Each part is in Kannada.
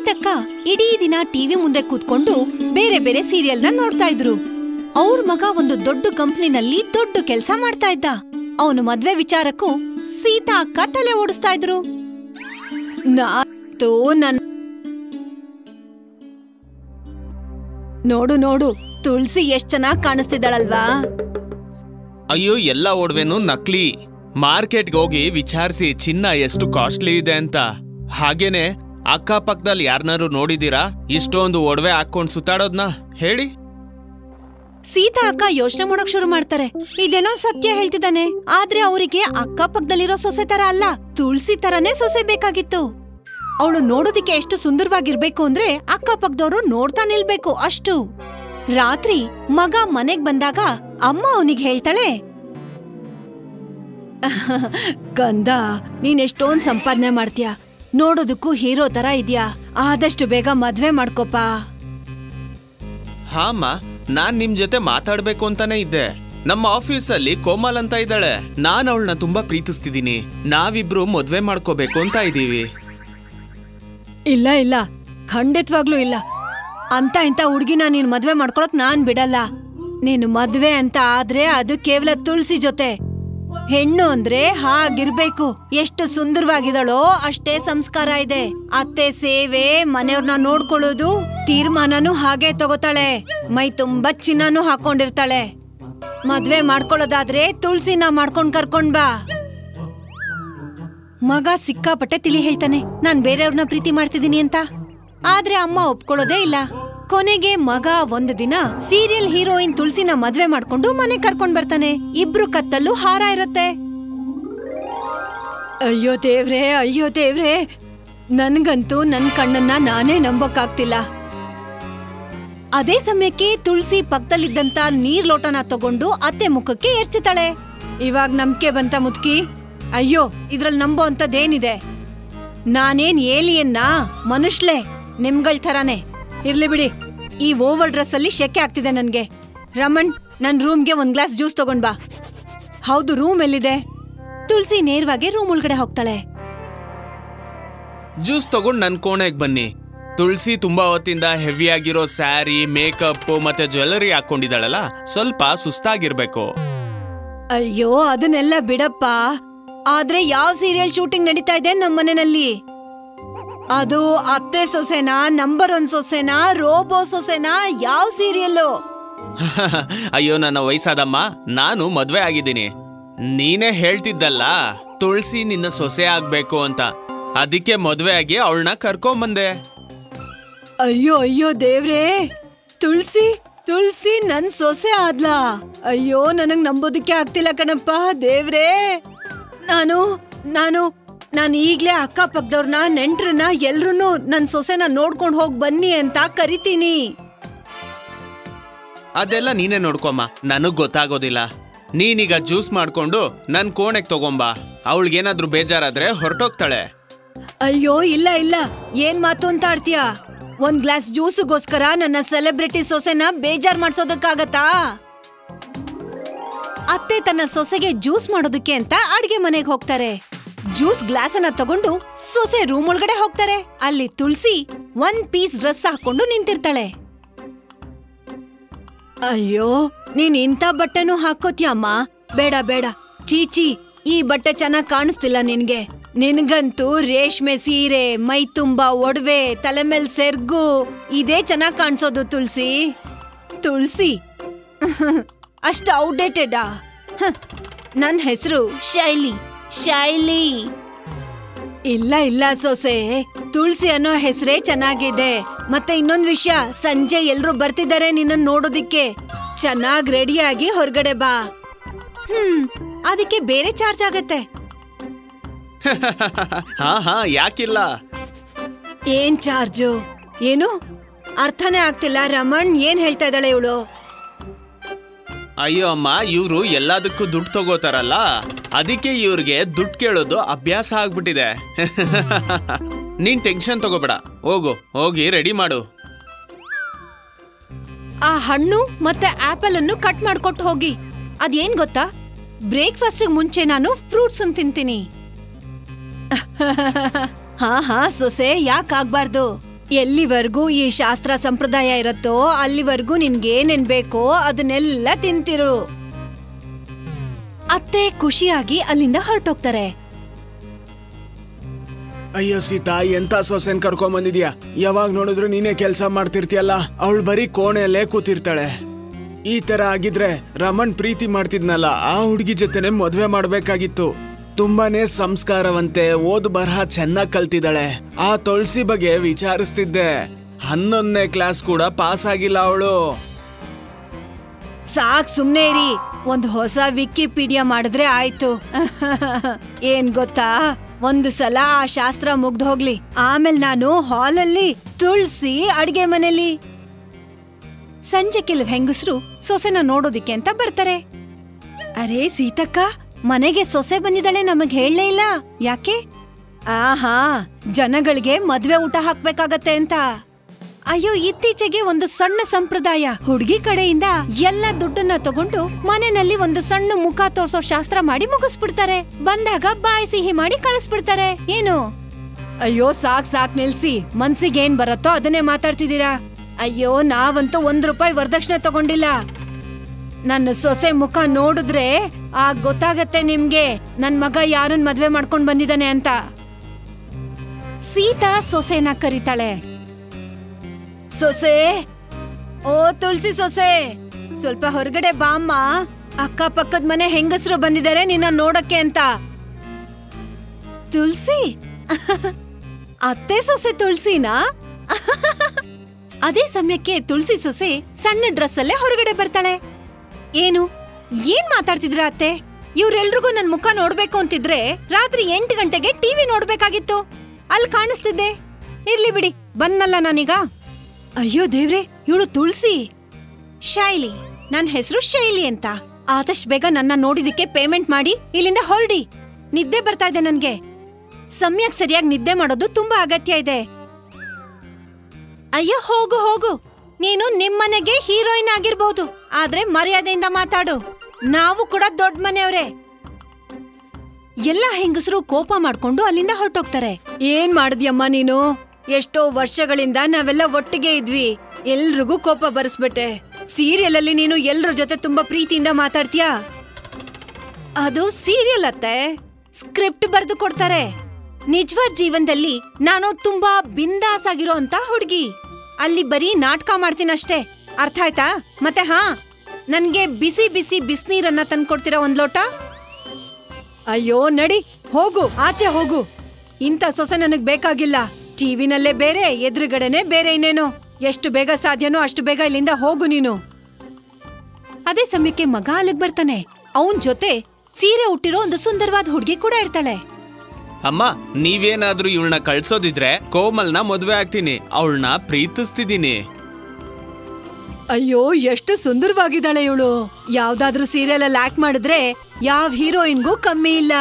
ಸೀತಕ್ಕ ಇಡೀ ದಿನ ಟಿವಿ ಮುಂದೆ ಕೂತ್ಕೊಂಡು ಬೇರೆ ಬೇರೆ ಸೀರಿಯಲ್ನ ನೋಡ್ತಾ ಇದ್ರು ಅವ್ರ ಮಗ ಒಂದು ದೊಡ್ಡ ಕಂಪ್ನಿನಲ್ಲಿ ದೊಡ್ಡ ಕೆಲ್ಸ ಮಾಡ್ತಾ ಇದ್ದ ಅವನು ಮದ್ವೆ ವಿಚಾರಕ್ಕೂ ಸೀತಾ ಅಕ್ಕ ತಲೆ ಓಡಿಸ್ತಾ ಇದ್ರು ನಾತು ನನ್ ನೋಡು ನೋಡು ತುಳಸಿ ಎಷ್ಟ್ ಚೆನ್ನಾಗ್ ಕಾಣಿಸ್ತಿದ್ದಾಳಲ್ವಾ ಅಯ್ಯೋ ಎಲ್ಲ ಒಡವೆನು ನಕಲಿ ಮಾರ್ಕೆಟ್ಗೆ ಹೋಗಿ ವಿಚಾರಿಸಿ ಚಿನ್ನ ಎಷ್ಟು ಕಾಸ್ಟ್ಲಿ ಇದೆ ಅಂತ ಹಾಗೇನೆ ಅಕ್ಕಪಕ್ಕದಲ್ಲಿ ಯಾರನ್ನಾರು ನೋಡಿದೀರಾ ಇಷ್ಟೊಂದು ಒಡವೆ ಹಾಕೊಂಡ್ ಸುತ್ತಾಡೋದ್ನ ಹೇಳಿ ಸೀತಾ ಅಕ್ಕ ಯೋಚನೆ ಮಾಡಕ್ ಶುರು ಮಾಡ್ತಾರೆ ಇದೇನೋ ಸತ್ಯ ಹೇಳ್ತಿದ್ದಾನೆ ಆದ್ರೆ ಅವರಿಗೆ ಅಕ್ಕಪಕ್ಕದಲ್ಲಿರೋ ಸೊಸೆ ತರ ಅಲ್ಲ ತುಳಸಿ ತರನೇ ಸೊಸೆ ಬೇಕಾಗಿತ್ತು ಅವಳು ನೋಡೋದಿಕ್ಕೆ ಎಷ್ಟು ಸುಂದರವಾಗಿರ್ಬೇಕು ಅಂದ್ರೆ ಅಕ್ಕಪಕ್ಕದವ್ರು ನೋಡ್ತಾ ನಿಲ್ಬೇಕು ಅಷ್ಟು ರಾತ್ರಿ ಮಗ ಮನೆಗ್ ಬಂದಾಗ ಅಮ್ಮ ಅವನಿಗೆ ಹೇಳ್ತಾಳೆ ಕಂದ ನೀನ್ ಎಷ್ಟೊಂದ್ ಸಂಪಾದನೆ ಮಾಡ್ತೀಯ ನೋಡೋದಕ್ಕೂ ಹೀರೋ ತರ ಇದ್ಯಾ ಆದಷ್ಟು ಬೇಗ ಮದ್ವೆ ಮಾಡ್ಕೋಪಾ ಹಾಮ್ಮ ನಾನ್ ನಿಮ್ ಜೊತೆ ಮಾತಾಡ್ಬೇಕು ಅಂತಾನೆ ಇದ್ದೆ ನಮ್ಮ ಆಫೀಸಲ್ಲಿ ಕೋಮಲ್ ಅಂತ ಇದ್ದಾಳೆ ನಾನ್ ಅವಳನ್ನ ತುಂಬಾ ಪ್ರೀತಿಸ್ತಿದೀನಿ ನಾವಿಬ್ರು ಮದ್ವೆ ಮಾಡ್ಕೋಬೇಕು ಅಂತ ಇದೀವಿ ಇಲ್ಲ ಇಲ್ಲ ಖಂಡಿತವಾಗ್ಲೂ ಇಲ್ಲ ಅಂತ ಇಂತ ಹುಡ್ಗಿನ ನೀನ್ ಮದ್ವೆ ಮಾಡ್ಕೊಳಕ್ ನಾನ್ ಬಿಡಲ್ಲ ನೀನು ಮದ್ವೆ ಅಂತ ಆದ್ರೆ ಅದು ಕೇವಲ ತುಳಸಿ ಜೊತೆ ಹೆಣ್ಣು ಅಂದ್ರೆ ಹಾಗಿರ್ಬೇಕು ಎಷ್ಟು ಸುಂದರವಾಗಿದಳೋ ಅಷ್ಟೇ ಸಂಸ್ಕಾರ ಇದೆ ಅತ್ತೆ ಸೇವೆ ಮನೆಯವ್ರನ್ನ ನೋಡ್ಕೊಳ್ಳೋದು ತೀರ್ಮಾನನೂ ಹಾಗೆ ತಗೋತಾಳೆ ಮೈ ತುಂಬಾ ಚಿನ್ನನೂ ಹಾಕೊಂಡಿರ್ತಾಳೆ ಮದ್ವೆ ಮಾಡ್ಕೊಳ್ಳೋದಾದ್ರೆ ತುಳಸಿನ ಮಾಡ್ಕೊಂಡ್ ಕರ್ಕೊಂಡ್ ಬಾ ಮಗ ಸಿಕ್ಕಾಪಟ್ಟೆ ತಿಳಿ ಹೇಳ್ತಾನೆ ನಾನ್ ಬೇರೆಯವ್ರನ್ನ ಪ್ರೀತಿ ಮಾಡ್ತಿದ್ದೀನಿ ಅಂತ ಆದ್ರೆ ಅಮ್ಮ ಒಪ್ಕೊಳ್ಳೋದೇ ಇಲ್ಲ ಕೊನೆಗೆ ಮಗ ಒಂದು ದಿನ ಸೀರಿಯಲ್ ಹೀರೋಯಿನ್ ತುಳಸಿನ ಮದ್ವೆ ಮಾಡ್ಕೊಂಡು ಮನೆ ಕರ್ಕೊಂಡ್ ಬರ್ತಾನೆ ಇಬ್ರು ಕತ್ತಲ್ಲೂ ಹಾರ ಇರತ್ತೆ ಅಯ್ಯೋ ದೇವ್ರೇ ಅಯ್ಯೋ ದೇವ್ರೇ ನನ್ಗಂತೂ ನನ್ ಕಣ್ಣನ್ನ ನಾನೇ ನಂಬಕ್ಕಾಗ್ತಿಲ್ಲ ಅದೇ ಸಮಯಕ್ಕೆ ತುಳಸಿ ಪಕ್ಕದಲ್ಲಿದ್ದಂತ ನೀರ್ ಲೋಟನ ತಗೊಂಡು ಅತ್ತೆ ಮುಖಕ್ಕೆ ಎರ್ಚುತ್ತಾಳೆ ಇವಾಗ ನಂಬಿಕೆ ಬಂತ ಮುದ್ಕಿ ಅಯ್ಯೋ ಇದ್ರಲ್ಲಿ ನಂಬೋ ಅಂತದೇನಿದೆ ನಾನೇನ್ ಏಲಿಯನ್ನ ಮನುಷ್ಲೆ ನಿಮ್ಗಳ್ ಥರಾನೇ ಇರ್ಲಿ ಬಿಡಿ ಈ ಓವರ್ ಡ್ರೆಸ್ ಅಲ್ಲಿ ಶೆಕೆ ಆಗ್ತಿದೆ ನನ್ಗೆ ರಮಣ್ ನನ್ ರೂಮ್ಗೆ ಒಂದ್ ಗ್ಲಾಸ್ ಜ್ಯೂಸ್ ತಗೊಂಡ್ ಬಾ ಹೌದು ರೂಮ್ ಎಲ್ಲಿದೆ ತುಳಸಿ ನೇರವಾಗಿ ರೂಮ್ ಒಳಗಡೆ ಹೋಗ್ತಾಳೆ ಜ್ಯೂಸ್ ತಗೊಂಡ್ ನನ್ ಕೋಣೆಗ್ ಬನ್ನಿ ತುಳಸಿ ತುಂಬಾ ಹೊತ್ತಿಂದ ಹೆವಿ ಆಗಿರೋ ಸ್ಯಾರಿ ಮೇಕಪ್ ಮತ್ತೆ ಜ್ಯುವೆಲರಿ ಹಾಕೊಂಡಿದ್ದಾಳಲ್ಲ ಸ್ವಲ್ಪ ಸುಸ್ತಾಗಿರ್ಬೇಕು ಅಯ್ಯೋ ಅದನ್ನೆಲ್ಲ ಬಿಡಪ್ಪ ಆದ್ರೆ ಯಾವ ಸೀರಿಯಲ್ ಶೂಟಿಂಗ್ ನಡೀತಾ ಇದೆ ನಮ್ಮ ಮನೆಯಲ್ಲಿ ಅದು ಅತ್ತೆ ಸೊಸೆನಾ ನಂಬರ್ ಒನ್ ಸೊಸೆನಾ ರೋಬೋ ಸೊಸೆನಾ ಯಾವ ಸೀರಿಯಲ್ಲು ಅಯ್ಯೋ ನನ್ನ ವಯಸ್ಸಾದಮ್ಮ ನಾನು ಮದ್ವೆ ಆಗಿದ್ದೀನಿ ನೀನೇ ಹೇಳ್ತಿದ್ದಲ್ಲ ತುಳಸಿ ನಿನ್ನ ಸೊಸೆ ಆಗ್ಬೇಕು ಅಂತ ಅದಕ್ಕೆ ಮದ್ವೆ ಆಗಿ ಅವಳನ್ನ ಕರ್ಕೊಂಬಂದೆ ಅಯ್ಯೋ ಅಯ್ಯೋ ದೇವ್ರೇ ತುಳ್ಸಿ ತುಳ್ಸಿ ನನ್ ಸೊಸೆ ಆದ್ಲಾ ಅಯ್ಯೋ ನನಗ್ ನಂಬೋದಕ್ಕೆ ಆಗ್ತಿಲ್ಲ ಕಣಪ್ಪ ದೇವ್ರೇ ನಾನು ನಾನು ನಾನು ಈಗ್ಲೇ ಅಕ್ಕಪಕ್ಕದವ್ರನ್ನ ನೆಂಟ್ರನ್ನ ಎಲ್ರನ್ನೂ ನನ್ ಸೊಸೆನ ನೋಡ್ಕೊಂಡ್ ಹೋಗ್ ಬನ್ನಿ ಅಂತ ಕರಿತೀನಿ ಅದೆಲ್ಲ ನೀನೇ ನೋಡ್ಕೊಮ್ಮ ನನಗ್ ಗೊತ್ತಾಗೋದಿಲ್ಲ ನೀನೀಗ ಜ್ಯೂಸ್ ಮಾಡ್ಕೊಂಡು ನನ್ ಕೋಣೆಗ್ ತಗೊಂಬ ಅವಳಿಗೇನಾದ್ರೂ ಬೇಜಾರಾದ್ರೆ ಹೊರಟೋಗ್ತಾಳೆ ಅಯ್ಯೋ ಇಲ್ಲ ಇಲ್ಲ ಏನ್ ಮಾತು ಅಂತ ಆಡ್ತೀಯ ಒಂದ್ ಗ್ಲಾಸ್ ಜ್ಯೂಸ್ಗೋಸ್ಕರ ನನ್ನ ಸೆಲೆಬ್ರಿಟಿ ಸೊಸೆನ ಬೇಜಾರ್ ಮಾಡ್ಸೋದಕ್ಕಾಗತ್ತಾ ಅತ್ತೆ ತನ್ನ ಸೊಸೆಗೆ ಜ್ಯೂಸ್ ಮಾಡೋದಕ್ಕೆ ಅಂತ ಅಡ್ಗೆ ಮನೆಗೆ ಹೋಗ್ತಾರೆ ಜ್ಯೂಸ್ ಗ್ಲಾಸ್ ಅನ್ನ ತಗೊಂಡು ಸೊಸೆ ರೂಮ್ ಒಳಗಡೆ ಹೋಗ್ತಾರೆ ಅಲ್ಲಿ ತುಳಸಿ ಒಂದ್ ಪೀಸ್ ಡ್ರೆಸ್ ಹಾಕೊಂಡು ನಿಂತಿರ್ತಾಳೆ ಅಯ್ಯೋ ನೀನ್ ಇಂಥ ಬಟ್ಟೆನೂ ಹಾಕೋತ್ಯಮ್ಮ ಬೇಡ ಬೇಡ ಚೀಚಿ ಈ ಬಟ್ಟೆ ಚೆನ್ನಾಗ್ ಕಾಣಿಸ್ತಿಲ್ಲ ನಿನ್ಗೆ ನಿನ್ಗಂತೂ ರೇಷ್ಮೆ ಸೀರೆ ಮೈ ತುಂಬಾ ಒಡವೆ ತಲೆ ಮೇಲ್ ಸೆರ್ಗು ಇದೇ ಚೆನ್ನಾಗ್ ಕಾಣಿಸೋದು ತುಳ್ಸಿ ತುಳ್ಸಿ ಅಷ್ಟ ಔಟ್ಡೇಟೆಡಾ ನನ್ ಹೆಸರು ಶೈಲಿ ಶೈಲಿ ಇಲ್ಲ ಇಲ್ಲ ಸೊಸೆ ತುಳಸಿ ಅನ್ನೋ ಹೆಸರೇ ಚೆನ್ನಾಗಿದೆ ಮತ್ತೆ ಇನ್ನೊಂದ್ ವಿಷಯ ಸಂಜೆ ಎಲ್ರು ಬರ್ತಿದ್ದಾರೆ ನಿನ್ನ ನೋಡೋದಿಕ್ಕೆ ಚೆನ್ನಾಗ್ ರೆಡಿಯಾಗಿ ಹೊರಗಡೆ ಬಾ ಹ್ಮ್ ಅದಕ್ಕೆ ಬೇರೆ ಚಾರ್ಜ್ ಆಗತ್ತೆ ಹಾ ಹಾ ಯಾಕಿಲ್ಲ ಏನ್ ಚಾರ್ಜು ಏನು ಅರ್ಥನೇ ಆಗ್ತಿಲ್ಲ ರಮಣ್ ಏನ್ ಹೇಳ್ತಾ ಇದ್ದಾಳೆ ಇವಳು ಅಯ್ಯೋ ಅಮ್ಮ ಇವ್ರು ಎಲ್ಲದಕ್ಕೂ ದುಡ್ಡು ತಗೋತಾರಲ್ಲ ಅದಕ್ಕೆ ಇವ್ರಿಗೆ ದುಡ್ಡು ಕೇಳೋದು ಅಭ್ಯಾಸ ಆಗ್ಬಿಟ್ಟಿದೆ ನೀನ್ ಟೆನ್ಷನ್ ತಗೋಬೇಡ ಹೋಗು ಹೋಗಿ ರೆಡಿ ಮಾಡು ಆ ಹಣ್ಣು ಮತ್ತೆ ಆಪಲ್ ಅನ್ನು ಕಟ್ ಮಾಡ್ಕೊಟ್ಟು ಹೋಗಿ ಅದೇನ್ ಗೊತ್ತಾ ಬ್ರೇಕ್ಫಾಸ್ಟ್ ಮುಂಚೆ ನಾನು ಫ್ರೂಟ್ಸ್ ಅನ್ನು ತಿಂತೀನಿ ಹಾ ಹಾ ಸೊಸೆ ಯಾಕ್ ಆಗ್ಬಾರ್ದು ಎಲ್ಲಿವರೆಗೂ ಈ ಶಾಸ್ತ್ರ ಸಂಪ್ರದಾಯ ಇರತ್ತೋ ಅಲ್ಲಿವರೆಗೂ ನಿನ್ಗೇನೇನ್ ಬೇಕೋ ಅದನ್ನೆಲ್ಲ ತಿಂತಿರು ಅತ್ತೆ ಖುಷಿಯಾಗಿ ಅಲ್ಲಿಂದ ಹೊರಟೋಗ್ತಾರೆ ಅಯ್ಯೋ ಸೀತಾ ಎಂತ ಸೊಸೆನ್ ಕರ್ಕೊಂಡ್ ಬಂದಿದ್ಯಾ ಯಾವಾಗ ನೋಡಿದ್ರು ನೀನೇ ಕೆಲಸ ಮಾಡ್ತಿರ್ತೀಯಲ್ಲ ಅವಳು ಬರೀ ಕೋಣೆಯಲ್ಲೇ ಕೂತಿರ್ತಾಳೆ ಈ ತರ ಆಗಿದ್ರೆ ರಮಣ್ ಪ್ರೀತಿ ಮಾಡ್ತಿದ್ನಲ್ಲ ಆ ಹುಡುಗಿ ಜೊತೆನೆ ಮದ್ವೆ ಮಾಡ್ಬೇಕಾಗಿತ್ತು ತುಂಬಾನೇ ಸಂಸ್ಕಾರವಂತೆ ಓದ್ ಬರಹ ಚೆನ್ನಾಗ್ ಕಲ್ತಿದ್ದಾಳೆ ಆ ತುಳಸಿ ಬಗ್ಗೆ ವಿಚಾರಿಸ್ತಿದ್ದೆ ಹನ್ನೊಂದನೇ ಕ್ಲಾಸ್ ಕೂಡ ಪಾಸ್ ಆಗಿಲ್ಲ ಅವಳು ಸಾಕ್ ಸುಮ್ನೆ ಇರಿ ಒಂದ್ ಹೊಸ ವಿಕಿಪೀಡಿಯಾ ಮಾಡಿದ್ರೆ ಆಯ್ತು ಏನ್ ಗೊತ್ತಾ ಒಂದು ಸಲ ಆ ಶಾಸ್ತ್ರ ಮುಗ್ದು ಹೋಗ್ಲಿ ಆಮೇಲೆ ನಾನು ಹಾಲಲ್ಲಿ ತುಳ್ಸಿ ಅಡ್ಗೆ ಮನೇಲಿ ಸಂಜೆ ಕೆಲವು ಹೆಂಗಸರು ಸೊಸೆನ ನೋಡೋದಿಕ್ಕೆ ಅಂತ ಬರ್ತಾರೆ ಅರೇ ಸೀತಕ್ಕ ಮನೆಗೆ ಸೊಸೆ ಬಂದಿದ್ದಾಳೆ ನಮಗ್ ಹೇಳಲೇ ಇಲ್ಲ ಯಾಕೆ ಆಹಾ ಜನಗಳಿಗೆ ಮದ್ವೆ ಊಟ ಹಾಕ್ಬೇಕಾಗತ್ತೆ ಅಂತ ಅಯ್ಯೋ ಇತ್ತೀಚೆಗೆ ಒಂದು ಸಣ್ಣ ಸಂಪ್ರದಾಯ ಹುಡುಗಿ ಕಡೆಯಿಂದ ಎಲ್ಲ ದುಡ್ಡನ್ನ ತಗೊಂಡು ಮನೆಯಲ್ಲಿ ಒಂದು ಸಣ್ಣ ಮುಖ ತೋರ್ಸೋ ಶಾಸ್ತ್ರ ಮಾಡಿ ಮುಗಿಸ್ಬಿಡ್ತಾರೆ ಬಂದಾಗ ಬಾಯಿ ಸಿಹಿ ಮಾಡಿ ಕಳಿಸ್ಬಿಡ್ತಾರೆ ಏನು ಅಯ್ಯೋ ಸಾಕ್ ಸಾಕ್ ನಿಲ್ಸಿ ಮನ್ಸಿಗೆ ಏನ್ ಬರತ್ತೋ ಅದನ್ನೇ ಮಾತಾಡ್ತಿದ್ದೀರಾ ಅಯ್ಯೋ ನಾವಂತೂ ಒಂದ್ ರೂಪಾಯಿ ವರದಕ್ಷಿಣೆ ತಗೊಂಡಿಲ್ಲ ನನ್ನ ಸೊಸೆ ಮುಖ ನೋಡಿದ್ರೆ ಆಗ ಗೊತ್ತಾಗತ್ತೆ ನಿಮ್ಗೆ ನನ್ ಮಗ ಯಾರನ್ ಮದ್ವೆ ಮಾಡ್ಕೊಂಡ್ ಬಂದಿದ್ದಾನೆ ಅಂತ ಸೀತಾ ಸೊಸೆನ ಕರೀತಾಳೆ ಸೊಸೆ ಓ ತುಳಸಿ ಸೊಸೆ ಸ್ವಲ್ಪ ಹೊರಗಡೆ ಬಾಮ್ಮ ಅಕ್ಕ ಪಕ್ಕದ ಮನೆ ಹೆಂಗಸರು ಬಂದಿದ್ದಾರೆ ನಿನ್ನ ನೋಡಕ್ಕೆ ಅಂತ ತುಳಸಿ ಅತ್ತೆ ಸೊಸೆ ತುಳಸಿನಾ ಅದೇ ಸಮಯಕ್ಕೆ ತುಳಸಿ ಸೊಸೆ ಸಣ್ಣ ಡ್ರೆಸ್ ಅಲ್ಲೇ ಹೊರಗಡೆ ಬರ್ತಾಳೆ ಏನು ಏನ್ ಮಾತಾಡ್ತಿದ್ರ ಅತ್ತೆ ಇವ್ರೆಲ್ರಿಗೂ ನನ್ ಮುಖ ನೋಡ್ಬೇಕು ಅಂತಿದ್ರೆ ರಾತ್ರಿ ಎಂಟು ಗಂಟೆಗೆ ಟಿವಿ ನೋಡ್ಬೇಕಾಗಿತ್ತು ಅಲ್ಲಿ ಕಾಣಿಸ್ತಿದ್ದೆ ಇರ್ಲಿ ಬಿಡಿ ಬನ್ನಲ್ಲ ನಾನೀಗ ಅಯ್ಯೋ ದೇವ್ರೆ ಇವಳು ತುಳಸಿ ಶೈಲಿ ನನ್ ಹೆಸರು ಶೈಲಿ ಅಂತ ಆದಷ್ಟು ಬೇಗ ನನ್ನ ನೋಡಿದಕ್ಕೆ ಪೇಮೆಂಟ್ ಮಾಡಿ ಇಲ್ಲಿಂದ ಹೊರಡಿ ನಿದ್ದೆ ಬರ್ತಾ ಇದೆ ನನ್ಗೆ ಸಮಯಕ್ಕೆ ಸರಿಯಾಗಿ ನಿದ್ದೆ ಮಾಡೋದು ತುಂಬಾ ಅಗತ್ಯ ಇದೆ ಅಯ್ಯೋ ಹೋಗು ಹೋಗು ನೀನು ನಿಮ್ಮನೆಗೆ ಹೀರೋಯಿನ್ ಆಗಿರ್ಬಹುದು ಆದ್ರೆ ಮರ್ಯಾದೆಯಿಂದ ಮಾತಾಡು ನಾವು ಕೂಡ ದೊಡ್ಡ ಮನೆಯವ್ರೆ ಎಲ್ಲ ಹೆಂಗಸರು ಕೋಪ ಮಾಡ್ಕೊಂಡು ಅಲ್ಲಿಂದ ಹೊರಟೋಗ್ತಾರೆ ಏನ್ ಮಾಡಿದ್ಯಮ್ಮ ನೀನು ಎಷ್ಟೋ ವರ್ಷಗಳಿಂದ ನಾವೆಲ್ಲ ಒಟ್ಟಿಗೆ ಇದ್ವಿ ಎಲ್ರಿಗೂ ಕೋಪ ಬರೆಸ್ಬಿಟ್ಟೆ ಸೀರಿಯಲ್ ಅಲ್ಲಿ ನೀನು ಎಲ್ರ ಜೊತೆ ತುಂಬಾ ಪ್ರೀತಿಯಿಂದ ಮಾತಾಡ್ತೀಯಾ ಅದು ಸೀರಿಯಲ್ ಅತ್ತೆ ಸ್ಕ್ರಿಪ್ಟ್ ಬರೆದು ಕೊಡ್ತಾರೆ ನಿಜವಾದ ಜೀವನದಲ್ಲಿ ನಾನು ತುಂಬಾ ಬಿಂದಾಸ್ ಆಗಿರೋ ಅಂತ ಹುಡುಗಿ ಅಲ್ಲಿ ಬರೀ ನಾಟಕ ಮಾಡ್ತೀನಷ್ಟೇ ಅರ್ಥ ಆಯ್ತಾ ಮತ್ತೆ ಹಾ ನನ್ಗೆ ಬಿಸಿ ಬಿಸಿ ಬಿಸಿನೀರನ್ನ ತಂದ್ಕೊಡ್ತೀರಾ ಒಂದ್ ಲೋಟ ಅಯ್ಯೋ ನಡಿ ಹೋಗು ಆಚೆ ಹೋಗು ಇಂಥ ಸೊಸೆ ನನಗ್ ಬೇಕಾಗಿಲ್ಲ ಟಿವಿನಲ್ಲೇ ಬೇರೆ ಎದುರುಗಡೆನೆ ಬೇರೆ ಇನ್ನೇನೋ ಎಷ್ಟು ಬೇಗ ಸಾಧ್ಯನೋ ಅಷ್ಟು ಬೇಗ ಇಲ್ಲಿಂದ ಹೋಗು ನೀನು ಅದೇ ಸಮಯಕ್ಕೆ ಮಗ ಅಲ್ಲಿಗ್ ಬರ್ತಾನೆ ಅವನ್ ಜೊತೆ ಸೀರೆ ಹುಟ್ಟಿರೋ ಒಂದು ಸುಂದರವಾದ ಹುಡುಗಿ ಕೂಡ ಇರ್ತಾಳೆ ಅಮ್ಮ ನೀವೇನಾದ್ರೂ ಇವಳನ್ನ ಕಳ್ಸೋದಿದ್ರೆ ಕೋಮಲ್ನ ಮದ್ವೆ ಆಗ್ತೀನಿ ಅವಳನ್ನ ಪ್ರೀತಿಸ್ತಿದ್ದೀನಿ ಅಯ್ಯೋ ಎಷ್ಟು ಸುಂದರವಾಗಿದ್ದಾಳೆ ಇವಳು ಯಾವ್ದಾದ್ರೂ ಸೀರಿಯಲ್ ಅಲ್ಲಿ ಆಕ್ಟ್ ಮಾಡಿದ್ರೆ ಯಾವ ಹೀರೋಯಿನ್ಗೂ ಕಮ್ಮಿ ಇಲ್ಲ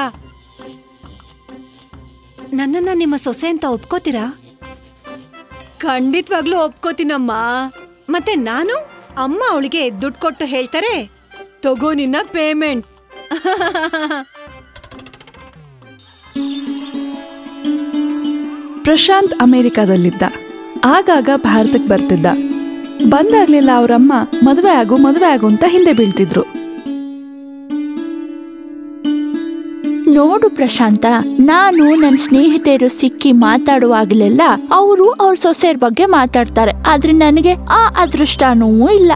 ನನ್ನನ್ನ ನಿಮ್ಮ ಸೊಸೆ ಅಂತ ಒಪ್ಕೋತೀರಾ ಖಂಡಿತವಾಗ್ಲೂ ಒಪ್ಕೋತೀನಮ್ಮ ಮತ್ತೆ ನಾನು ಅಮ್ಮ ಅವಳಿಗೆ ದುಡ್ಡು ಕೊಟ್ಟು ಹೇಳ್ತಾರೆ ತಗೋ ನಿನ್ನ ಪೇಮೆಂಟ್ ಪ್ರಶಾಂತ್ ಅಮೆರಿಕಾದಲ್ಲಿದ್ದ ಆಗಾಗ ಭಾರತಕ್ಕೆ ಬರ್ತಿದ್ದ ಬಂದಾಗ್ಲೆಲ್ಲ ಅವರಮ್ಮ ಮದುವೆ ಆಗು ಮದುವೆ ಆಗು ಅಂತ ಹಿಂದೆ ಬೀಳ್ತಿದ್ರು ನೋಡು ಪ್ರಶಾಂತ ನಾನು ನನ್ನ ಸ್ನೇಹಿತೆಯರು ಸಿಕ್ಕಿ ಮಾತಾಡುವಾಗಲೆಲ್ಲ ಅವರು ಅವ್ರ ಸೊಸೆಯರ್ ಬಗ್ಗೆ ಮಾತಾಡ್ತಾರೆ ಆದ್ರೆ ನನಗೆ ಆ ಅದೃಷ್ಟನೂ ಇಲ್ಲ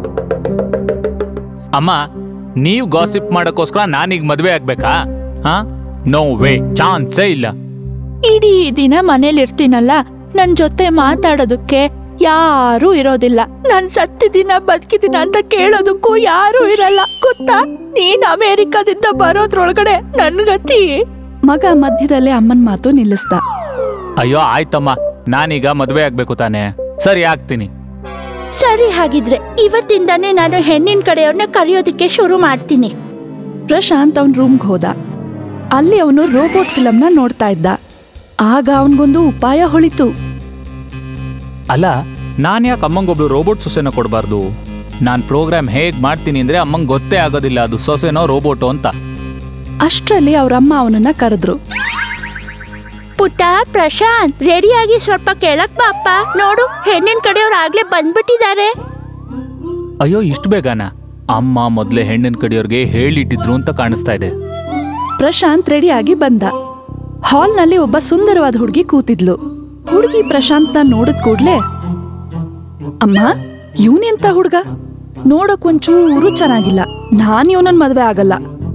ಅಮ್ಮ ನೀವು ಗಾಸಿಪ್ ಮಾಡೋಕ್ಕೋಸ್ಕರ ನಾನೀಗ ಮದುವೆ ಆಗ್ಬೇಕಾ ಹಾ ನೋ ವೇ ಚಾನ್ಸೇ ಇಲ್ಲ ಇಡೀ ದಿನ ಮನೇಲಿ ಇರ್ತೀನಲ್ಲ ನನ್ ಜೊತೆ ಮಾತಾಡೋದಕ್ಕೆ ಯಾರೂ ಇರೋದಿಲ್ಲ ನಾನ್ ಸತ್ತಿದ್ದೀನ ಬದುಕಿದ್ದೀನ ಅಂತ ಕೇಳೋದಕ್ಕೂ ಯಾರೂ ಇರಲ್ಲ ಗೊತ್ತಾ ನೀನ್ ಅಮೆರಿಕದಿಂದ ಬರೋದ್ರೊಳಗಡೆ ನನ್ ಗತಿ ಮಗ ಮಧ್ಯದಲ್ಲೇ ಅಮ್ಮನ್ ಮಾತು ನಿಲ್ಲಿಸ್ದ ಅಯ್ಯೋ ಆಯ್ತಮ್ಮ ನಾನೀಗ ಮದುವೆ ಆಗ್ಬೇಕು ತಾನೆ ಸರಿ ಆಗ್ತೀನಿ ಸರಿ ಹಾಗಿದ್ರೆ ಇವತ್ತಿಂದಾನೇ ನಾನು ಹೆಣ್ಣಿನ ಕಡೆಯವ್ರನ್ನ ಕರೆಯೋದಕ್ಕೆ ಶುರು ಮಾಡ್ತೀನಿ ಪ್ರಶಾಂತ್ ಅವನ್ ರೂಮ್ಗೆ ಹೋದ ಅಲ್ಲಿ ಅವನು ರೋಬೋಟ್ ಫಿಲಮ್ನ ನೋಡ್ತಾ ಇದ್ದ ಆಗ ಅವನ್ಗೊಂದು ಉಪಾಯ ಹೊಳಿತು ಅಲ್ಲ ನಾನು ಯಾಕೆ ಅಮ್ಮಂಗೊಬ್ಳು ರೋಬೋಟ್ ಸೊಸೆನ ಕೊಡಬಾರ್ದು ನಾನು ಪ್ರೋಗ್ರಾಮ್ ಹೇಗೆ ಮಾಡ್ತೀನಿ ಅಂದರೆ ಅಮ್ಮಂಗೆ ಗೊತ್ತೇ ಆಗೋದಿಲ್ಲ ಅದು ಸೊಸೆನೋ ರೋಬೋಟೋ ಅಂತ ಅಷ್ಟ್ರಲ್ಲಿ ಅವ್ರಮ್ಮ ಅವನನ್ನ ಕರೆದ್ರು ಪುಟ್ಟ ಪ್ರಶಾಂತ್ ರೆಡಿಯಾಗಿ ಸ್ವಲ್ಪ ಕೆಳಕ್ ಬಾಪ್ಪ ನೋಡು ಹೆಣ್ಣಿನ ಕಡೆಯವ್ರು ಆಗ್ಲೇ ಬಂದ್ಬಿಟ್ಟಿದ್ದಾರೆ ಅಯ್ಯೋ ಇಷ್ಟು ಬೇಗನ ಅಮ್ಮ ಮೊದಲೇ ಹೆಣ್ಣಿನ ಕಡೆಯವ್ರಿಗೆ ಹೇಳಿಟ್ಟಿದ್ರು ಅಂತ ಕಾಣಿಸ್ತಾ ಇದೆ ಪ್ರಶಾಂತ್ ರೆಡಿಯಾಗಿ ಬಂದ ಹಾಲ್ನಲ್ಲಿ ಒಬ್ಬ ಸುಂದರವಾದ ಹುಡುಗಿ ಕೂತಿದ್ಲು ಹುಡುಗಿ ಪ್ರಶಾಂತ್ನ ನೋಡಿದ ಕೂಡ್ಲೆ ಅಮ್ಮ ಇವನೆಂತ ಹುಡುಗ ನೋಡಕ್ ಒಂಚೂರು ಚೆನ್ನಾಗಿಲ್ಲ ನಾನ್ ಇವನನ್ ಮದ್ವೆ ಆಗಲ್ಲ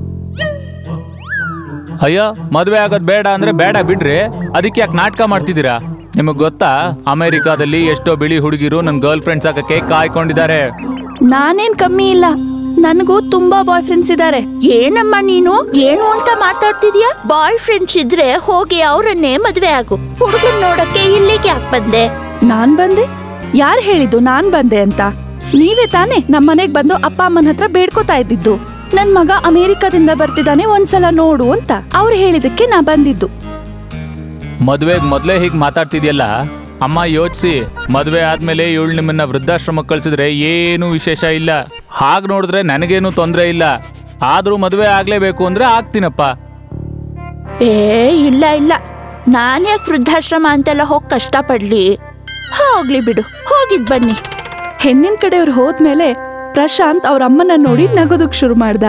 ಅಯ್ಯೋ ಮದ್ವೆ ಆಗೋದ್ ಬೇಡ ಅಂದ್ರೆ ಬೇಡ ಬಿಡ್ರಿ ಅದಕ್ಕೆ ಯಾಕೆ ನಾಟಕ ಮಾಡ್ತಿದ್ದೀರಾ ನಿಮಗ್ ಗೊತ್ತಾ ಅಮೆರಿಕಾದಲ್ಲಿ ಎಷ್ಟೋ ಬಿಳಿ ಹುಡುಗಿರು ನನ್ ಗರ್ಲ್ ಫ್ರೆಂಡ್ಸ್ ಆಗಕ್ಕೆ ಕಾಯ್ಕೊಂಡಿದ್ದಾರೆ ನಾನೇನ್ ಕಮ್ಮಿ ಇಲ್ಲ ನನಗೂ ತುಂಬಾ ಬಾಯ್ ಫ್ರೆಂಡ್ಸ್ ಇದ್ದಾರೆ ಏನಮ್ಮ ನೀನು ಏನು ಅಂತ ಮಾತಾಡ್ತಿದ್ಯಾ ಬಾಯ್ ಫ್ರೆಂಡ್ಸ್ ಇದ್ರೆ ಹೋಗಿ ಅವರನ್ನೇ ಮದ್ವೆ ಆಗು ಹುಡುಗನ್ ನೋಡಕ್ಕೆ ಇಲ್ಲಿಗೆ ಯಾಕೆ ಬಂದೆ ನಾನ್ ಬಂದೆ ಯಾರ್ ಹೇಳಿದ್ದು ನಾನ್ ಬಂದೆ ಅಂತ ನೀವೇ ತಾನೇ ನಮ್ಮನೆಗ್ ಬಂದು ಅಪ್ಪ ಅಮ್ಮನ ಹತ್ರ ಬೇಡ್ಕೋತಾ ಇದ್ದಿದ್ದು ನನ್ ಮಗ ಅಮೆರಿಕದಿಂದ ಬರ್ತಿದ್ದಾನೆ ಒಂದ್ಸಲ ನೋಡು ಅಂತ ಅವ್ರು ಹೇಳಿದಕ್ಕೆ ನಾ ಬಂದಿದ್ದು ಮದ್ವೆಗ್ ಮೊದ್ಲೇ ಹೀಗ್ ಮಾತಾಡ್ತಿದ್ಯಲ್ಲ ಅಮ್ಮ ಯೋಚಿಸಿ ಮದ್ವೆ ಆದ್ಮೇಲೆ ಇವಳು ನಿಮ್ಮನ್ನ ವೃದ್ಧಾಶ್ರಮಕ್ಕೆ ಕಳ್ಸಿದ್ರೆ ಏನೂ ವಿಶೇಷ ಇಲ್ಲ ಹಾಗ್ ನೋಡಿದ್ರೆ ನನಗೇನು ತೊಂದ್ರೆ ಇಲ್ಲ ಆದ್ರೂ ಮದ್ವೆ ಆಗ್ಲೇಬೇಕು ಅಂದ್ರೆ ಆಗ್ತೀನಪ್ಪ ಏ ಇಲ್ಲ ಇಲ್ಲ ನಾನ್ಯಾಕೆ ವೃದ್ಧಾಶ್ರಮ ಅಂತೆಲ್ಲ ಹೋಗಿ ಕಷ್ಟಪಡ್ಲಿ ಹೋಗ್ಲಿ ಬಿಡು ಹೋಗಿದ್ ಬನ್ನಿ ಹೆಣ್ಣಿನ ಕಡೆಯವ್ರು ಹೋದ್ಮೇಲೆ ಪ್ರಶಾಂತ್ ಅವ್ರ ಅಮ್ಮನ ನೋಡಿ ನಗೋದಕ್ ಶುರು ಮಾಡ್ದ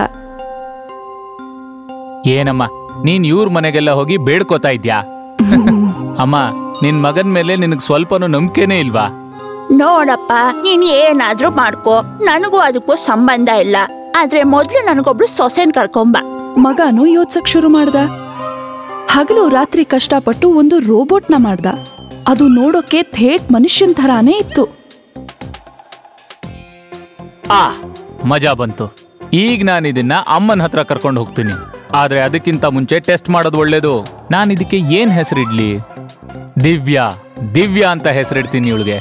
ಏನಮ್ಮ ನೀನ್ ಇವ್ರ ಮನೆಗೆಲ್ಲ ಹೋಗಿ ಬೇಡ್ಕೋತಾ ಇದ್ಯಾ ಅಮ್ಮ ನಿನ್ ಮಗನ್ ಮೇಲೆ ನಿನಗ್ ಸ್ವಲ್ಪನೂ ನಂಬಿಕೆನೇ ಇಲ್ವಾ ನೋಡಪ್ಪ ನೀನ್ ಏನಾದ್ರೂ ಮಾಡ್ಕೋ ನನಗೂ ಅದಕ್ಕೂ ಸಂಬಂಧ ಇಲ್ಲ ಆದ್ರೆ ಮೊದ್ಲು ನನಗೊಬ್ಳು ಸೊಸೆನ್ ಕರ್ಕೊಂಬ ಮಗನು ಯೋಚ್ಸಕ್ ಶುರು ಮಾಡ್ದ ಹಗಲು ರಾತ್ರಿ ಕಷ್ಟಪಟ್ಟು ಒಂದು ರೋಬೋಟ್ನ ಮಾಡ್ದ ಅದು ನೋಡೋಕೆ ಥೇಟ್ ಮನುಷ್ಯನ್ ಥರಾನೇ ಇತ್ತು ಆ ಮಜಾ ಬಂತು ಈಗ ನಾನು ಇದನ್ನ ಅಮ್ಮನ ಹತ್ರ ಕರ್ಕೊಂಡು ಹೋಗ್ತೀನಿ ಆದ್ರೆ ಅದಕ್ಕಿಂತ ಮುಂಚೆ ಟೆಸ್ಟ್ ಮಾಡೋದು ಒಳ್ಳೇದು ನಾನು ಇದಕ್ಕೆ ಏನ್ ಹೆಸರಿಡ್ಲಿ ದಿವ್ಯಾ ದಿವ್ಯಾ ಅಂತ ಹೆಸರಿಡ್ತೀನಿ ಇವಳಿಗೆ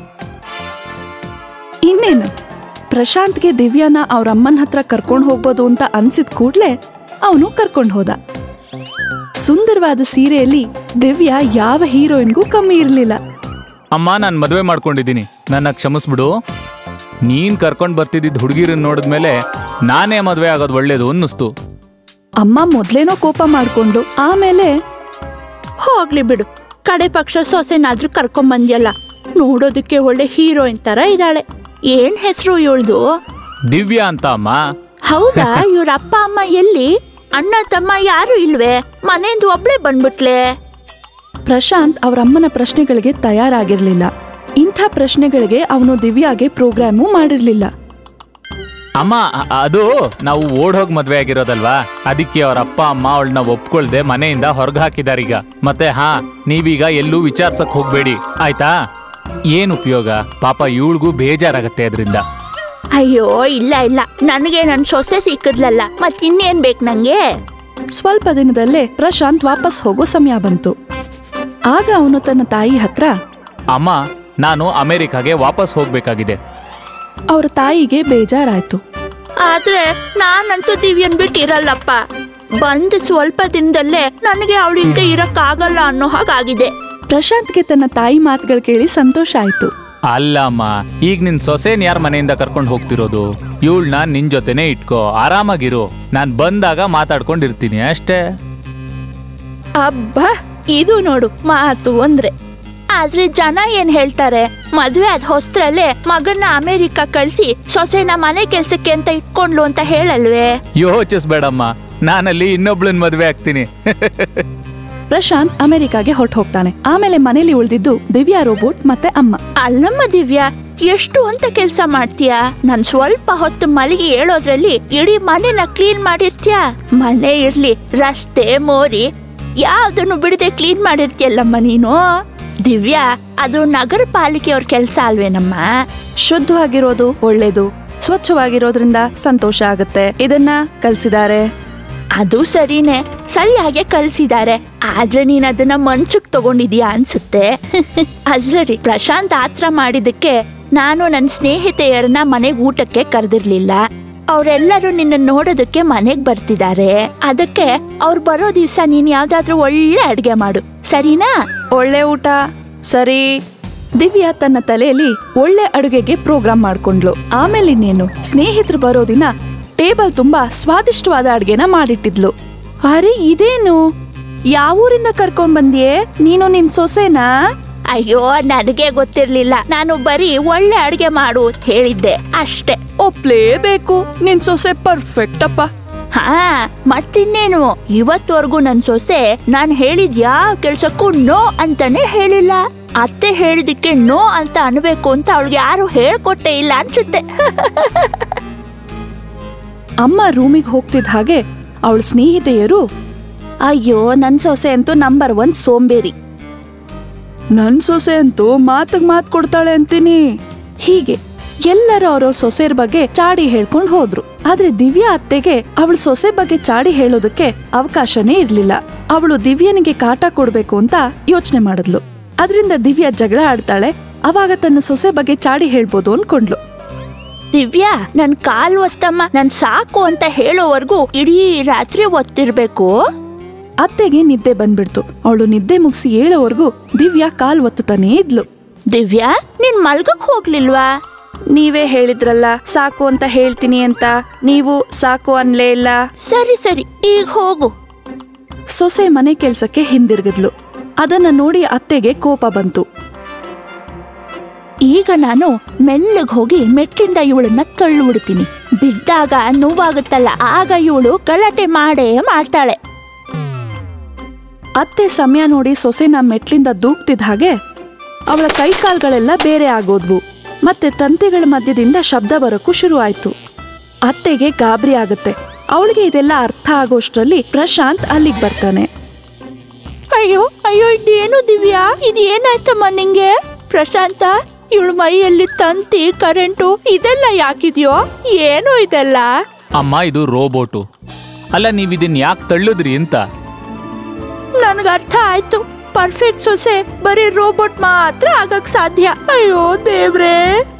ಇನ್ನೇನು ಪ್ರಶಾಂತ್ಗೆ ದಿವ್ಯಾನ ಅವ್ರ ಅಮ್ಮನ ಹತ್ರ ಕರ್ಕೊಂಡು ಹೋಗ್ಬೋದು ಅಂತ ಅನ್ಸಿದ ಕೂಡ್ಲೆ ಅವನು ಕರ್ಕೊಂಡು ಹೋದ ಸುಂದರವಾದ ಸೀರೆಯಲ್ಲಿ ದಿವ್ಯಾ ಯಾವ ಹೀರೋಯಿನ್ಗೂ ಕಮ್ಮಿ ಇರಲಿಲ್ಲ ಅಮ್ಮ ನಾನು ಮದುವೆ ಮಾಡ್ಕೊಂಡಿದ್ದೀನಿ ನನ್ನ ಕ್ಷಮಿಸ್ಬಿಡು ನೀನ್ ಕರ್ಕೊಂಡು ಬರ್ತಿದ್ದಿದ್ ಹುಡುಗಿರನ್ನ ನೋಡಿದ್ಮೇಲೆ ನಾನೇ ಮದುವೆ ಆಗೋದು ಒಳ್ಳೇದು ಅನ್ನಿಸ್ತು ಅಮ್ಮ ಮೊದ್ಲೇನೋ ಕೋಪ ಮಾಡ್ಕೊಂಡು ಆಮೇಲೆ ಹೋಗ್ಲಿ ಬಿಡು ಕಡೆ ಪಕ್ಷ ಸೊಸೆನಾದ್ರೂ ಕರ್ಕೊಂಬಂದ್ಯಲ್ಲ ನೋಡೋದಕ್ಕೆ ಒಳ್ಳೆ ಹೀರೋಯಿನ್ ತರ ಇದ್ದಾಳೆ ಏನ್ ಹೆಸರು ಇವಳ್ದು ದಿವ್ಯಾ ಅಂತ ಅಮ್ಮ ಹೌದಾ ಇವ್ರ ಅಪ್ಪ ಅಮ್ಮ ಎಲ್ಲಿ ಅಣ್ಣ ತಮ್ಮ ಯಾರು ಇಲ್ವೇ ಮನೆಯಿಂದ ಒಬ್ಳೆ ಬಂದ್ಬಿಟ್ಲೆ ಪ್ರಶಾಂತ್ ಅವ್ರ ಅಮ್ಮನ ಪ್ರಶ್ನೆಗಳಿಗೆ ತಯಾರಾಗಿರ್ಲಿಲ್ಲ ಇಂಥ ಪ್ರಶ್ನೆಗಳಿಗೆ ಅವನು ದಿವ್ಯಾಗೆ ಪ್ರೋಗ್ರಾಮು ಮಾಡಿರ್ಲಿಲ್ಲ ಅಮ್ಮ ಅ- ಅದು ನಾವು ಓಡೋಗ್ ಮದ್ವೆ ಆಗಿರೋದಲ್ವಾ ಅದಕ್ಕೆ ಅವ್ರ ಅಪ್ಪ ಅಮ್ಮ ಅವಳನ್ನ ಒಪ್ಕೊಳ್ದೆ ಮನೆಯಿಂದ ಹೊರಗೆ ಹಾಕಿದಾರೀಗ ಮತ್ತೆ ಹಾ ನೀವೀಗ ಎಲ್ಲೂ ವಿಚಾರ್ಸಕ್ ಹೋಗ್ಬೇಡಿ ಆಯ್ತಾ ಏನ್ ಉಪಯೋಗ ಪಾಪ ಇವಳಿಗೂ ಬೇಜಾರಾಗತ್ತೆ ಅದರಿಂದ ಅಯ್ಯೋ ಇಲ್ಲ ಇಲ್ಲ ನನಗೆ ನನ್ ಸೊಸೆ ಸಿಕ್ಕದ್ಲಲ್ಲ ಮತ್ ಇನ್ನೇನ್ ಬೇಕು ನಂಗೆ ಸ್ವಲ್ಪ ದಿನದಲ್ಲೇ ಪ್ರಶಾಂತ್ ವಾಪಸ್ ಹೋಗೋ ಸಮಯ ಬಂತು ಆಗ ಅವನು ತನ್ನ ತಾಯಿ ಹತ್ರ ಅಮ್ಮ ನಾನು ಅಮೆರಿಕಾಗೆ ವಾಪಸ್ ಹೋಗ್ಬೇಕಾಗಿದೆ ಅವ್ರ ತಾಯಿಗೆ ಬೇಜಾರಾಯ್ತು ಆದ್ರೆ ನಾನಂತೂ ದಿವ್ಯನ್ ಬಿಟ್ಟಿರಲ್ಲಪ್ಪ ಬಂದ್ ಸ್ವಲ್ಪ ದಿನದಲ್ಲೇ ನನಗೆ ಅವಳಿಂದ ಇರಕ್ ಆಗಲ್ಲ ಅನ್ನೋ ಹಾಗಾಗಿದೆ ಪ್ರಶಾಂತ್ಗೆ ತನ್ನ ತಾಯಿ ಮಾತುಗಳು ಕೇಳಿ ಸಂತೋಷ ಆಯ್ತು ಅಲ್ಲ ಅಮ್ಮ ಈಗ ನಿನ್ ಸೊಸೆನ್ ಯಾರ ಮನೆಯಿಂದ ಕರ್ಕೊಂಡು ಹೋಗ್ತಿರೋದು ಇವಳನ್ನ ನಿನ್ ಜೊತೆನೆ ಇಟ್ಕೋ ಆರಾಮಾಗಿರು ನಾನ್ ಬಂದಾಗ ಮಾತಾಡ್ಕೊಂಡಿರ್ತೀನಿ ಅಷ್ಟೇ ಅಬ್ಬಾ ಇದು ನೋಡು ಮಾತು ಅಂದ್ರೆ ಆದ್ರೆ ಜನ ಏನ್ ಹೇಳ್ತಾರೆ ಮದ್ವೆ ಆದ ಹೊಸ್ತ್ರಲ್ಲೇ ಮಗನ್ನ ಅಮೆರಿಕ ಕಳ್ಸಿ ಸೊಸೆನ ಮನೆ ಕೆಲ್ಸಕ್ಕೆ ಅಂತ ಇಟ್ಕೊಂಡ್ಲು ಅಂತ ಹೇಳಲ್ವೇ ಯೋಚಿಸ್ಬೇಡಮ್ಮ ನಾನಲ್ಲಿ ಇನ್ನೊಬ್ಳನ್ ಮದ್ವೆ ಆಗ್ತೀನಿ ಪ್ರಶಾಂತ್ ಅಮೆರಿಕಾಗೆ ಹೊರಟು ಹೋಗ್ತಾನೆ ಆಮೇಲೆ ಮನೇಲಿ ಉಳಿದಿದ್ದು ದಿವ್ಯಾ ರೋಬೋಟ್ ಮತ್ತೆ ಅಮ್ಮ ಅಲ್ಲಮ್ಮ ದಿವ್ಯಾ ಎಷ್ಟು ಅಂತ ಕೆಲ್ಸ ಮಾಡ್ತೀಯಾ ನಾನ್ ಸ್ವಲ್ಪ ಹೊತ್ತು ಮಲಗಿ ಹೇಳೋದ್ರಲ್ಲಿ ಇಡೀ ಮನೆನ ಕ್ಲೀನ್ ಮಾಡಿರ್ತೀಯಾ ಮನೆ ಇರ್ಲಿ ರಸ್ತೆ ಮೋರಿ ಯಾವ್ದನ್ನು ಬಿಡದೆ ಕ್ಲೀನ್ ಮಾಡಿರ್ತೀಯಲ್ಲಮ್ಮ ನೀನು ದಿವ್ಯಾ ಅದು ನಗರ ಪಾಲಿಕೆಯವ್ರ ಕೆಲ್ಸ ಅಲ್ವೇನಮ್ಮ ಶುದ್ಧವಾಗಿರೋದು ಒಳ್ಳೇದು ಸ್ವಚ್ಛವಾಗಿರೋದ್ರಿಂದ ಸಂತೋಷ ಆಗುತ್ತೆ ಇದನ್ನ ಕಲ್ಸಿದ್ದಾರೆ ಅದು ಸರಿನೇ ಸರಿಯಾಗೆ ಕಲ್ಸಿದ್ದಾರೆ ಆದ್ರೆ ನೀನ್ ಅದನ್ನ ಮನ್ಸಕ್ ತಗೊಂಡಿದ್ಯಾ ಅನ್ಸುತ್ತೆ ಅಲ್ಲರಿ ಪ್ರಶಾಂತ್ ಆತ್ರ ಮಾಡಿದಕ್ಕೆ ನಾನು ನನ್ನ ಸ್ನೇಹಿತೆಯರನ್ನ ಮನೆಗ್ ಊಟಕ್ಕೆ ಕರೆದಿರ್ಲಿಲ್ಲ ಅವರೆಲ್ಲರೂ ನಿನ್ನ ನೋಡೋದಕ್ಕೆ ಮನೆಗ್ ಬರ್ತಿದ್ದಾರೆ ಅದಕ್ಕೆ ಅವ್ರು ಬರೋ ದಿವ್ಸ ನೀನ್ ಯಾವ್ದಾದ್ರೂ ಒಳ್ಳೆ ಅಡ್ಗೆ ಮಾಡು ಸರಿನಾ ಒಳ್ಳೆ ಊಟ ಸರಿ ದಿವ್ಯಾ ತನ್ನ ತಲೆಯಲ್ಲಿ ಒಳ್ಳೆ ಅಡುಗೆಗೆ ಪ್ರೋಗ್ರಾಮ್ ಮಾಡ್ಕೊಂಡ್ಲು ಆಮೇಲೆ ಇನ್ನೇನು ಸ್ನೇಹಿತರು ಬರೋ ದಿನ ಟೇಬಲ್ ತುಂಬಾ ಸ್ವಾದಿಷ್ಟವಾದ ಅಡ್ಗೆನ ಮಾಡಿಟ್ಟಿದ್ಲು ಅರೆ ಇದೇನು ಯಾವೂರಿಂದ ಕರ್ಕೊಂಡ್ ಬಂದ್ಯೆ ನೀನು ನಿನ್ ಸೊಸೆನಾ ಅಯ್ಯೋ ನನಗೆ ಗೊತ್ತಿರ್ಲಿಲ್ಲ ನಾನು ಬರೀ ಒಳ್ಳೆ ಅಡ್ಗೆ ಮಾಡು ಹೇಳಿದ್ದೆ ಅಷ್ಟೇ ಒಪ್ಲೇಬೇಕು ನಿನ್ ಸೊಸೆ ಪರ್ಫೆಕ್ಟ್ ಅಪ್ಪ ಹಾ ಮತ್ತಿನ್ನೇನು ಇವತ್ವರೆಗೂ ನನ್ ಸೊಸೆ ನಾನ್ ಹೇಳಿದ್ ಯಾವ ಕೆಲ್ಸಕ್ಕೂ ನೋ ಅಂತಾನೆ ಹೇಳಿಲ್ಲ ಅತ್ತೆ ಹೇಳಿದಕ್ಕೆ ನೋ ಅಂತ ಅನ್ಬೇಕು ಅಂತ ಅವಳಿಗೆ ಯಾರು ಹೇಳ್ಕೊಟ್ಟೆ ಇಲ್ಲ ಅನ್ಸುತ್ತೆ ಅಮ್ಮ ರೂಮಿಗೆ ಹೋಗ್ತಿದ್ದ ಹಾಗೆ ಅವಳ ಸ್ನೇಹಿತೆಯರು ಅಯ್ಯೋ ನನ್ ಸೊಸೆ ಅಂತೂ ನಂಬರ್ ಒನ್ ಸೋಂಬೇರಿ ನನ್ ಸೊಸೆ ಅಂತೂ ಮಾತಿಗೆ ಮಾತು ಕೊಡ್ತಾಳೆ ಅಂತೀನಿ ಹೀಗೆ ಎಲ್ಲರೂ ಅವ್ರವ್ರ ಸೊಸೆಯರ್ ಬಗ್ಗೆ ಚಾಡಿ ಹೇಳ್ಕೊಂಡ್ ಹೋದ್ರು ಆದ್ರೆ ದಿವ್ಯಾ ಅತ್ತೆಗೆ ಅವಳ ಸೊಸೆ ಬಗ್ಗೆ ಚಾಡಿ ಹೇಳೋದಕ್ಕೆ ಅವಕಾಶನೇ ಇರ್ಲಿಲ್ಲ ಅವಳು ದಿವ್ಯನಿಗೆ ಕಾಟ ಕೊಡ್ಬೇಕು ಅಂತ ಯೋಚನೆ ಮಾಡಿದ್ಲು ಅದರಿಂದ ದಿವ್ಯಾ ಜಗಳ ಆಡ್ತಾಳೆ ಅವಾಗ ತನ್ನ ಸೊಸೆ ಬಗ್ಗೆ ಚಾಡಿ ಹೇಳ್ಬೋದು ಅನ್ಕೊಂಡ್ಲು ದಿವ್ಯಾ ನನ್ ಕಾಲ್ ಒತ್ತಮ್ಮ ನನ್ ಸಾಕು ಅಂತ ಹೇಳೋವರೆಗೂ ಇಡೀ ರಾತ್ರಿ ಒತ್ತಿರ್ಬೇಕು ಅತ್ತೆಗೆ ನಿದ್ದೆ ಬಂದ್ಬಿಡ್ತು ಅವಳು ನಿದ್ದೆ ಮುಗಿಸಿ ಏಳೋವರೆಗೂ ದಿವ್ಯಾ ಕಾಲ್ ಒತ್ತುತ್ತಾನೇ ಇದ್ಲು ದಿವ್ಯಾ ನೀನ್ ಮಲ್ಗಕ್ ಹೋಗ್ಲಿಲ್ವಾ ನೀವೇ ಹೇಳಿದ್ರಲ್ಲ ಸಾಕು ಅಂತ ಹೇಳ್ತೀನಿ ಅಂತ ನೀವು ಸಾಕು ಅನ್ಲೇ ಇಲ್ಲ ಸರಿ ಸರಿ ಈಗ ಹೋಗು ಸೊಸೆ ಮನೆ ಕೆಲ್ಸಕ್ಕೆ ಹಿಂದಿರುಗಿದ್ಲು ಅದನ್ನ ನೋಡಿ ಅತ್ತೆಗೆ ಕೋಪ ಬಂತು ಈಗ ನಾನು ಮೆಲ್ಲಗ್ ಹೋಗಿ ಮೆಟ್ಲಿಂದ ಇವಳನ್ನ ತಳ್ಳಿಬಿಡ್ತೀನಿ ಬಿದ್ದಾಗ ನೋವಾಗುತ್ತಲ್ಲ ಆಗ ಇವಳು ಗಲಾಟೆ ಮಾಡೇ ಮಾಡ್ತಾಳೆ ಅತ್ತೆ ಸಮಯ ನೋಡಿ ಸೊಸೆನ ಮೆಟ್ಲಿಂದ ದೂಕ್ತಿದ್ದ ಹಾಗೆ ಅವಳ ಕೈಕಾಲ್ಗಳೆಲ್ಲ ಬೇರೆ ಆಗೋದ್ವು ಮತ್ತೆ ತಂತಿಗಳ ಮಧ್ಯದಿಂದ ಶಬ್ದ ಬರೋಕ್ಕೂ ಶುರು ಆಯ್ತು ಅತ್ತೆಗೆ ಗಾಬರಿ ಆಗುತ್ತೆ ಅವಳಿಗೆ ಇದೆಲ್ಲ ಅರ್ಥ ಆಗೋಷ್ಟ್ರಲ್ಲಿ ಪ್ರಶಾಂತ್ ಅಲ್ಲಿಗೆ ಬರ್ತಾನೆ ಅಯ್ಯೋ ಅಯ್ಯೋ ಇದೇನು ದಿವ್ಯಾ ಇದು ಏನಾಯ್ತಮ್ಮ ನಿಂಗೆ ಪ್ರಶಾಂತ ಇವಳ ಮೈಯಲ್ಲಿ ತಂತಿ ಕರೆಂಟು ಇದೆಲ್ಲ ಯಾಕಿದ್ಯೋ ಏನು ಇದೆಲ್ಲ ಅಮ್ಮ ಇದು ರೋಬೋಟು ಅಲ್ಲ ನೀವು ಇದನ್ನ ಯಾಕೆ ತಳ್ಳಿದ್ರಿ ಅಂತ ನನ್ಗೆ ಅರ್ಥ ಆಯ್ತು ಪರ್ಫೆಕ್ಟ್ ಸೊಸೆ ಬರೀ ರೋಬೋಟ್ ಮಾತ್ರ ಆಗಕ್ ಸಾಧ್ಯ ಅಯ್ಯೋ ದೇವ್ರೇ